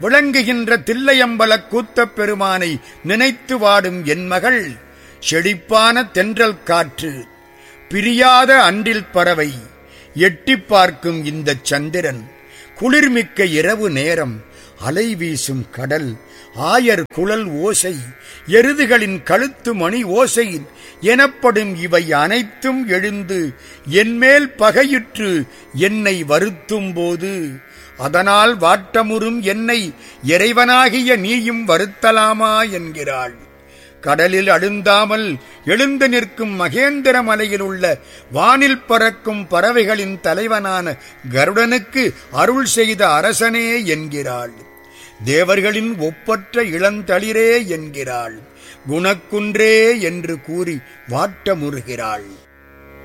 விளங்குகின்ற தில்லையம்பல கூத்தப் பெருமானை நினைத்து வாடும் என் மகள் செழிப்பான தென்றல் காற்று பிரியாத அன்றில் பறவை எட்டிப் பார்க்கும் இந்தச் சந்திரன் குளிர்மிக்க இரவு நேரம் அலை வீசும் கடல் ஆயர் குழல் ஓசை எருதுகளின் கழுத்து மணி ஓசை எனப்படும் இவை அனைத்தும் எழுந்து என்மேல் பகையுற்று என்னை வருத்தும் போது அதனால் வாட்டமுறும் என்னை இறைவனாகிய நீயும் வருத்தலாமா என்கிறாள் கடலில் அழுந்தாமல் எழுந்து நிற்கும் மகேந்திர மலையில் உள்ள வானில் பறக்கும் பறவைகளின் தலைவனான கருடனுக்கு அருள் செய்த அரசனே என்கிறாள் தேவர்களின் ஒப்பற்ற இளந்தளிரே என்கிறாள் குணக்குன்றே என்று கூறி வாட்டமுறுகிறாள்